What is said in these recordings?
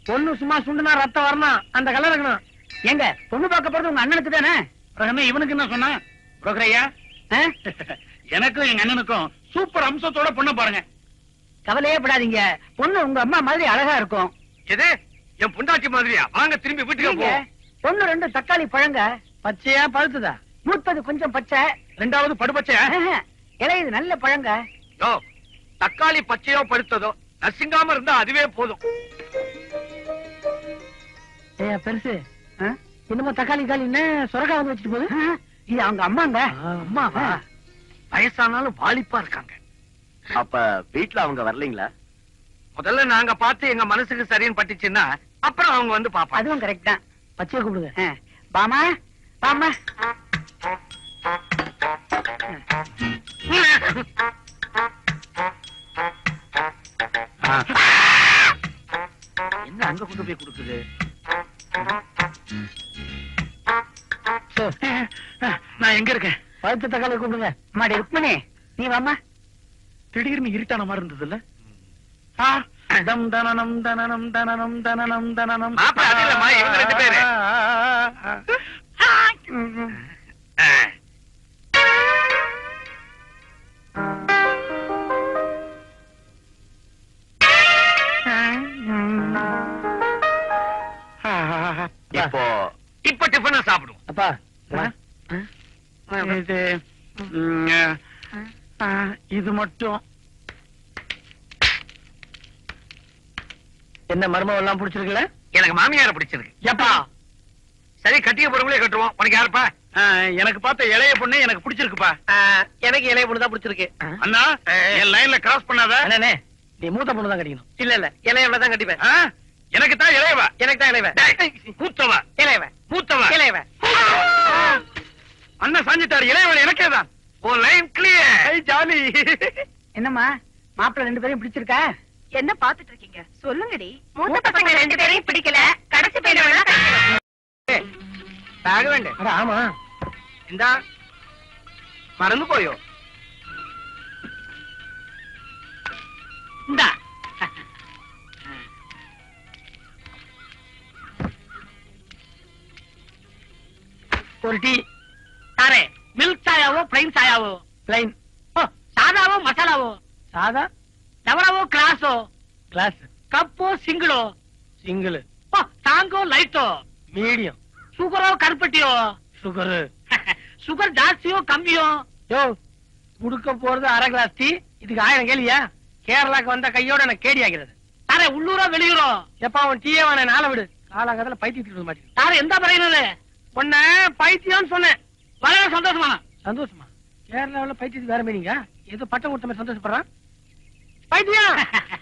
பொண்ணு சும்மா சுண்டுனா ரத்தம் வரணும் அந்த கலர் இருக்கணும் எங்க பொண்ணு பார்க்க போறது உங்க அண்ணனுக்கு தானே பிரகமே இவனுக்கு என்ன சொன்ன புரோக்கரையா எனக்கும் எங்க அண்ணனுக்கும் சூப்பர் அம்சத்தோட பொண்ணை பாருங்க கவலையே படாதீங்க பொண்ணு உங்க அம்மா மாதிரி அழகா இருக்கும் எது என் பொண்டாட்டி மாதிரியா வாங்க திரும்பி வீட்டுக்கு இல்லைங்க, போ பொண்ணு ரெண்டு தக்காளி பழங்க பச்சையா பழுத்துதா மூத்தது கொஞ்சம் பச்சை ரெண்டாவது படுபச்சை ஆஹா, இலையுது நல்ல பழங்க யோ தக்காளி பச்சையோ படுத்ததோ நசுங்காம இருந்தா அதுவே போதும் ஏ பெருசு என்னமோ தக்காளி காலி என்ன சுரக்கா வந்து வச்சுட்டு போகுது இது அவங்க அம்மாங்க அம்மாவா வயசானாலும் வாலிப்பா இருக்காங்க அப்ப வீட்ல அவங்க வரலீங்களா முதல்ல நாங்க பார்த்து எங்க மனசுக்கு சரின்னு பட்டுச்சுன்னா அப்புறம் அவங்க வந்து பாப்பாங்க அதுவும் கரெக்ட் தான் பச்சையை கூப்பிடுங்க பாமா பாமா என்ன அங்க கொண்டு போய் கொடுக்குது நான் எங்க இருக்கேன் பழுத்த தக்காளி கூப்பிடுங்க அம்மாடி ருக்மணி நீ வாமா திடீர்னு இருட்டான மாதிரி இருந்தது இல்ல தம் தனனம் தனனம் தனனம் தனனம் தனனம் மாப்பிள, அது இல்லம்மா, இவங்க ரெண்டு பேரு. இப்போ இப்ப டிஃபன் சாப்பிடுவோம் அப்பா இது ம், ஆ, இது மட்டும் என்ன மர்மம் எல்லாம் பிடிச்சிருக்குல்ல எனக்கு மாமியார பிடிச்சிருக்கு எப்பா சரி கட்டிய போறவங்களே கட்டுவோம் உனக்கு யாருப்பா ஆ, எனக்கு பார்த்த இளைய பொண்ணு எனக்கு பிடிச்சிருக்குப்பா எனக்கு இளைய பொண்ணு தான் பிடிச்சிருக்கு அண்ணா என் லைன்ல கிராஸ் பண்ணாத அண்ணே நீ மூத்த பொண்ணு தான் கட்டிக்கணும் இல்ல இல்ல இளையவள தான் கட்டிப்பேன் ஆ? எனக்கு தான் இளையவா எனக்கு தான் இளையவ மூத்தவ இளையவ மூத்தவ இளையவ அண்ணன் சாஞ்சிட்டாரு இளையவள் எனக்கே தான் உன் லைன் கிளியர் ஜாலி என்னம்மா மாப்பிள்ளை ரெண்டு பேரையும் பிடிச்சிருக்கா என்ன பாத்துட்டு இருக்கீங்க சொல்லுங்கடி மூத்த பசங்க ரெண்டு பேரையும் பிடிக்கல கடைசி பையனை வேணா கட்டிக்கலாம். ராகவேண்டு அட ஆமா இந்தா மறந்து போயோ இந்தா ஒரு டீ சாரே மில்க் சாயாவோ பிளைன் சாயாவோ பிளைன் ஓ, சாதாவோ மசாலாவோ சாதா டவராவோ கிளாஸோ கிளாஸ் கப்போ சிங்கிளோ சிங்கிள் ஓ தாங்கோ லைட்டோ மீடியம் சுகரோ கருப்பட்டியோ சுகரு சுகர் ஜாஸ்தியோ கம்மியோ யோ குடுக்க போறது அரை கிளாஸ் டீ இதுக்கு ஆயிரம் கேளியா கேரளாக்கு வந்த கையோட எனக்கு கேடி ஆகிறது சாரே உள்ளூரோ வெளியூரோ எப்ப அவன் டீயே வேணா நாளை விடு காலாங்கத்துல பைத்தியத்துக்கு மாட்டேங்குது சாரே எந்த பறையினது உன்ன பைத்தியம்னு சொன்னேன் வளர சந்தோஷமா சந்தோஷமா கேரளாவுல பைத்தியத்துக்கு வேற மீனிங்க ஏதோ பட்டம் கொடுத்த மாதிரி சந்தோஷப்படுறான் பைத்தியம்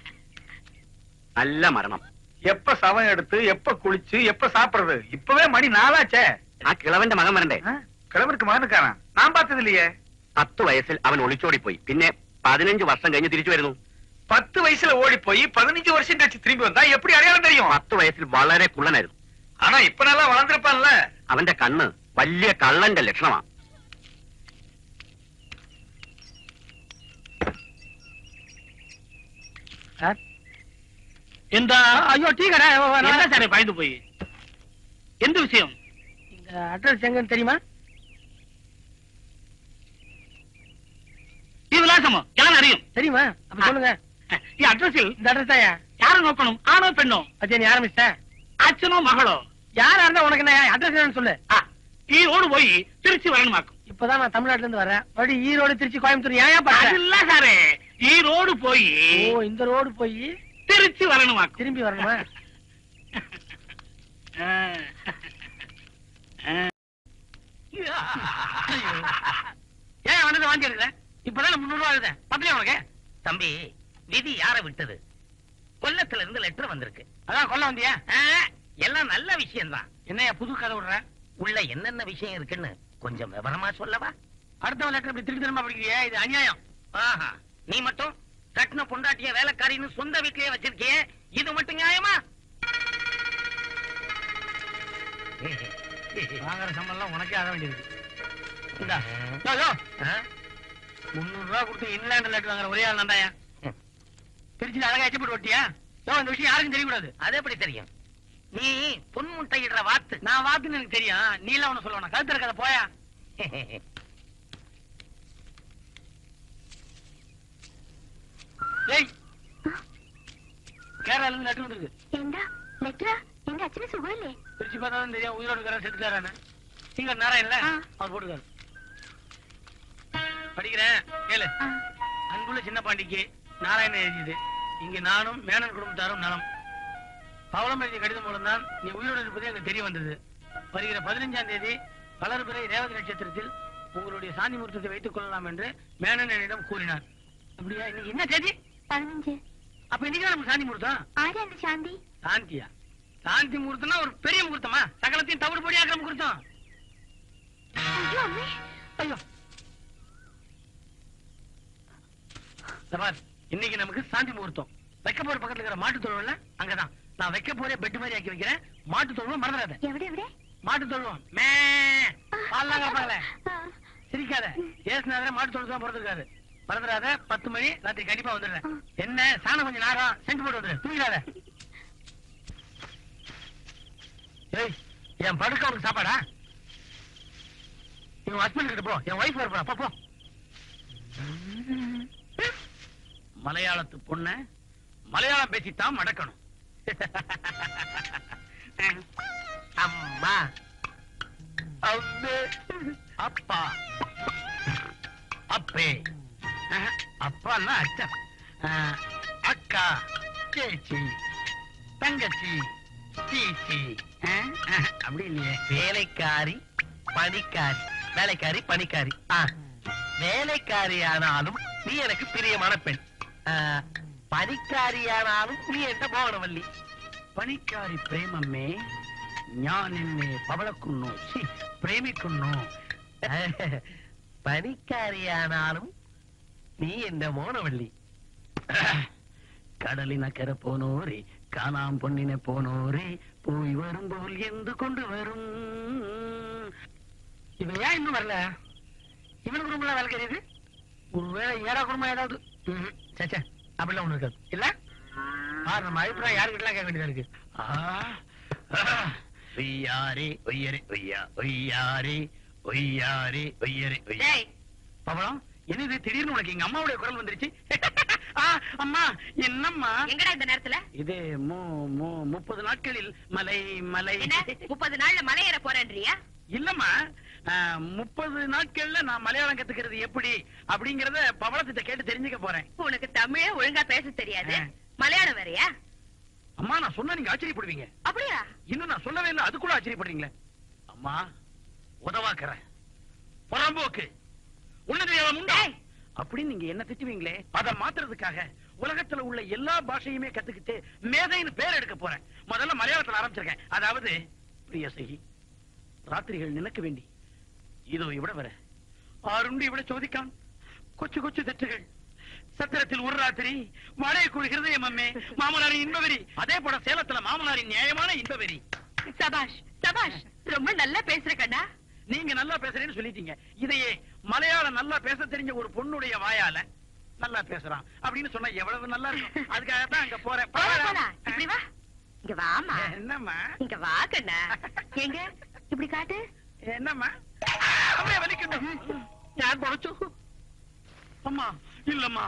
நல்ல மரணம் எப்ப சவம் எடுத்து எப்ப குளிச்சு எப்ப சாப்பிடுறது இப்பவே மணி நாலாச்சே நான் കിളവന്റെ മകൻ വരണ്ടേ ஆ? கிழவருக்கு மகனுக்கான நான் பார்த்தது இல்லையே പത്ത് വയസ്സിൽ അവൻ ഒളിച്ചോടി പോയി പിന്നെ പതിനഞ്ച് വർഷം കഴിഞ്ഞ് തിരിച്ചു വരുന്നു பத்து வயசுல ஓடி போய் பதினஞ்சு வருஷம் கழிச்சு திரும்பி வந்தா எப்படி அடையாளம் தெரியும் പത്ത് വയസ്സിൽ വളരെ കുള്ളനായിരുന്നു ஆனா இப்ப நல்லா வளர்ந்துருப்பான்ல അവന്റെ കണ്ണ് വലിയ കള്ളന്റെ ലക്ഷണമാണ് சார் இந்த ஐயோ டீ கடை என்ன சாரே பயந்து போய் எந்த விஷயம் இந்த அட்ரஸ் எங்கன்னு தெரியுமா ഈ വിലാസമോ ഞാൻ അറിയും தெரியுமா அப்ப சொல்லுங்க ഈ അഡ്രസ്സിൽ இந்த அட்ரஸ் தாயா யாரை നോക്കണം ആണോ പെണ്ണോ அச்சே நீ ஆரம்பிச்சிட்ட അച്ഛനോ மகளோ யாரா இருந்தா உனக்கு என்ன அட்ரஸ் என்னன்னு சொல்லு ആ ഈ റോഡ് പോയി തിരിച്ചു വരണമാക്കും இப்பதான் நான் தமிழ்நாட்டுல இருந்து வரேன் மறுபடியும் ஈரோடு திருச்சி கோயம்புத்தூர் ஏன் பண்ற അതില്ല സാറേ ഈ റോഡ് പോയി ஓ இந்த ரோடு போய் തിരിച്ചു വരണമാക്കും திரும்பி வரணுமா ആ. ആ. ஏன் வந்து வாங்கி எடுக்கல இப்பதான் முன்னூறு ரூபா எழுத பத்திரியா உனக்கு தம்பி விதி யார விட்டது கொல்லத்துல இருந்து லெட்டர் வந்திருக்கு அதான் கொல்ல வந்தியா ஆ, எல்லாம் நல்ல விஷயம்தான் என்னையா புது கதை விடுற உள்ள என்னென்ன விஷயம் இருக்குன்னு கொஞ்சம் விவரமா சொல்லவா அடுத்தவன் லெட்டர் இப்படி திருப்பி திரும்ப படிக்கிறியா இது அநியாயம் ஆஹா நீ மட்டும் கட்டின பொண்டாட்டிய வேலைக்காரின்னு சொந்த வீட்லயே வச்சிருக்கியே இது மட்டும் நியாயமா வாங்குற சம்பளம் உனக்கே ஆக வேண்டியது இந்தா யோ, யோ. முந்நூறு ரூபா கொடுத்து இன்லாண்ட் லெட்டர் வாங்குற ஒரே ஆள் நந்தாயா திருச்சியில அழகா எச்சு போட்டு ஒட்டியா யோ, இந்த விஷயம் யாருக்கும் தெரியக்கூடாது அது எப்படி தெரியும் நீ பொன் முட்டையிடுற வாத்து நான் வாத்துன்னு எனக்கு தெரியும் நீ எல்லாம் ஒண்ணு சொல்லுவானா கழுத்து இருக்காத போயா ஏய் கேரளால இருந்து லெட்டர் வந்திருக்கு എന്താ ലെറ്ററാ എന്റെ അച്ഛന് സുഖമല്ലേ பிரிச்சு பார்த்தா தான் தெரியும் உயிரோடு இருக்கிற செத்துட்டாரானு நீங்க நாராயணல ஆ. அவர் போட்டுக்காரு படிக்கிறேன் கேளு அன்புள்ள சின்ன பாண்டிக்கு நாராயணன் எழுதியது இங்க நானும் மேனன் குடும்பத்தாரும் நலம் பவளம் எழுதிய கடிதம் மூலம் தான் நீ உயிரோடு இருப்பது எனக்கு தெரிய வந்தது வருகிற பதினைஞ்சாம் தேதி வளர்பிறை ரேவதி நட்சத்திரத்தில் உங்களுடைய சாந்தி முகூர்த்தத்தை வைத்துக் கொள்ளலாம் என்று மேனன் என்னிடம் கூறினார் அப்படியா இன்னைக்கு என்ன தேதி പതിനഞ്ച് அப்ப இன்னைக்கு நமக்கு சாந்தி முகூர்த்தம் ആരാ എന്റെ ശാന്തി சாந்தியா சாந்தி முகூர்த்தம்னா ஒரு பெரிய முகூர்த்தமா சகலத்தையும் தவிடு பொடி ஆக்கிற முகூர்த்தம் അയ്യോ അമ്മേ ஐயோ இந்த பார், இன்னைக்கு நமக்கு சாந்தி முகூர்த்தம் வைக்க போற பக்கத்துல இருக்கிற மாட்டு தொழுவம்ல அங்கதான் நான் வைக்க போற பெட் மாதிரி ஆக்கி வைக்கிறேன் மாட்டு தொழுவம் மறந்துடாத എവിടെ എവിടെ மாட்டு தொழுவம் மே பால்லாம் கறப்பாங்களே ആ, சிரிக்காத ஏசுனாதே மாட்டு தொழுவம் தான் பிறந்திருக்காரு மறந்துடாத பத்து மணி ராத்திரி கண்டிப்பா வந்துடுறேன் என்ன சாணம் கொஞ்சம் நாரம் சென்று போட்டு வந்துடு தூங்கிடாத ஏய் என் படுக்க உனக்கு சாப்பாடா என் ஹஸ்பண்ட் கிட்ட போ என் ஒய்ஃப் வரப்பா போ போ மலையாளத்து பொண்ண மலையாளம் பேசித்தான் மடக்கணும் அம்மா அம்மே அப்பா அப்பே அஹ், அப்பான்னா அச்சன் அஹ், அக்கா சேச்சி தங்கச்சி சீச்சி அஹ், அஹ், அப்படி இல்லையே வேலைக்காரி பணிக்காரி வேலைக்காரி பணிக்காரி ஆ, வேலைக்காரி ஆனாலும் நீ எனக்கு பிரியமான பெண் ஆ, പണിക്കാരിയാണാലും നീ എന്റെ മോണമല്ലി പണിക്കാരി പ്രേമമ്മേ ഞാൻ നിന്നെ പവളക്കുന്നു ഛി, പ്രേമിക്കുന്നു പണിക്കാരിയാണാലും നീ എന്റെ മോണവള്ളി കടലിനക്കര പോനോരെ കാണാൻ പൊന്നിനെ പോനോരെ പോയി വരുമ്പോൾ എന്ത് കൊണ്ടുവരും இவன் ஏன் இன்னும் வரல இவன் குடும்பம் வேலை கிடையாது ஒருவேளை ஏடா குடும்பம் ஏதாவது ம்ஹும். சே சே, அப்படிலாம் ஒண்ணு இருக்காது இல்ல ஆ, நம்ம அபிப்பிராயம் யாருக்கிட்டலாம் கேட்க வேண்டியதா இருக்கு ஆ, ஆ. ஒய்யாரே ஒய்யரே ஒய்யா ஒய்யாரே ஒய்யாரே ஒய்யரே ஒய்யா டேய் பவளம் என்னது திடீர்னு உனக்கு எங்க அம்மாவுடைய குரல் வந்துருச்சு ஆ, அம்மா என்னம்மா எங்கடா இந்த நேரத்துல இது மு- மு- முப்பது நாட்களில் மலை மலை என்ன முப்பது நாள்ல மலையேற போறேன்றியா இல்லம்மா முப்பது நாட்கள்ல நான் மலையாளம் கத்துக்கிறது எப்படி அப்படிங்கறத பவளத்திட்ட கேட்டு தெரிஞ்சுக்க போறேன் உனக்கு தமிழே ஒழுங்கா பேச தெரியாது ஆ. மலையாளம் வேறயா அம்மா நான் சொன்னா நீங்க ஆச்சரியப்படுவீங்க அப்படியா இன்னும் நான் சொல்லவே இல்லை அது கூட ஆச்சரியப்படுறீங்களே அம்மா உதவாக்கற புறம்போக்கு உன்னது உண்டா டேய். அப்படின்னு நீங்க என்ன திட்டுவீங்களே அதை மாத்துறதுக்காக உலகத்துல உள்ள எல்லா பாஷையுமே கத்துக்கிட்டு மேதைன்னு பேர் எடுக்க போறேன் முதல்ல மலையாளத்துல ஆரம்பிச்சிருக்கேன் அதாவது பிரியசகி ராத்திரிகள் நினைக்க வேண்டி இதோ இവിട வர ആരുണ്ട് ഇവിടെ ചോദിക്കാൻ കൊച്ചു കൊച്ചു തെറ്റുകൾ சத்திரத்தில் ஒரு ராத்திரி மழைக்குள் ஹிருதயம் அம்மே மாமனாரின் இன்பவெறி அதே போல சேலத்துல மாமனாரின் நியாயமான இன்பவெறி சபாஷ் சபாஷ் ரொம்ப நல்லா பேசுற கண்ணா நீங்க நல்லா பேசுறேன்னு சொல்லிட்டீங்க இதையே மலையாளம் நல்லா பேச தெரிஞ்ச ஒரு பொண்ணுடைய வாயால நல்லா பேசுறான் அப்படின்னு சொன்னா எவ்வளவு நல்லா இருக்கும் அதுக்காக தான் அங்க போறேன் போலாம், போலாம். இப்படி வா இங்க வாமா என்னம்மா இங்க வா கண்ணா எங்க இப்படி காட்டு என்னம்மா அப்படியே வலிக்கணும் ഞാൻ പൊറച്ചു அம்மா இல்லம்மா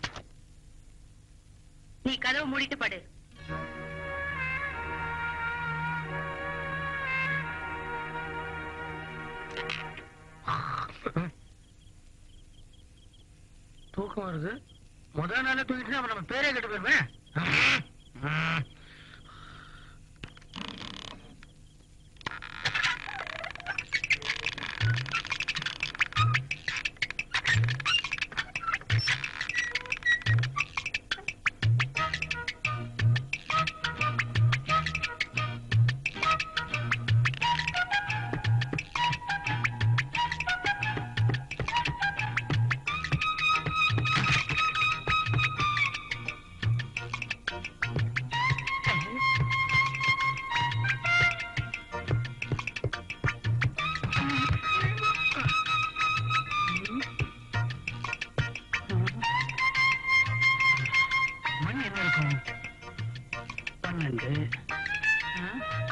நீ கதவு மூடிட்டு படு தூக்கம் வருது முதல் நாளே தூக்கிட்டு அப்ப நம்ம பேரே கெட்டு போயிருவேன்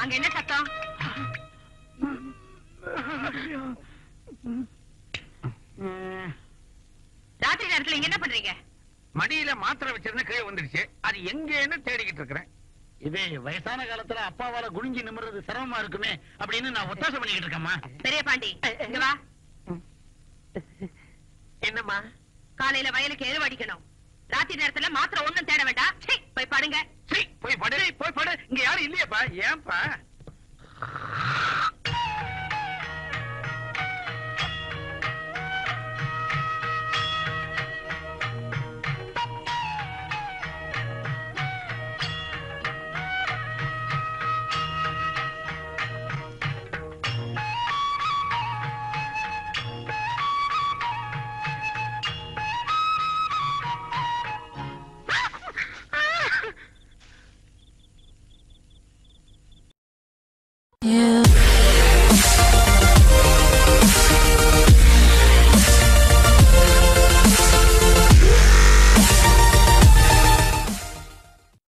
அங்க என்ன சத்தம் ராத்திரி நேரத்துல இங்க என்ன பண்றீங்க மடியில மாத்திரை வச்சிருந்த கீழே வந்துடுச்சு அது எங்கன்னு தேடிக்கிட்டு இருக்கிறேன் இது வயசான காலத்துல அப்பாவால குனிஞ்சு நிமிர்றது சிரமமா இருக்குமே அப்படின்னு நான் ஒத்தாசை பண்ணிக்கிட்டு இருக்கேம்மா பெரிய பாண்டி இங்க வா என்னம்மா காலையில வயலுக்கு எருவு அடிக்கணும் ராத்திரி நேரத்துல மாத்திரை ஒண்ணும் தேட வேண்டாம் சீ, போய் பாடுங்க சீ, போய் படு போய் படு இங்க யாரும் இல்லையேப்பா ஏன்பா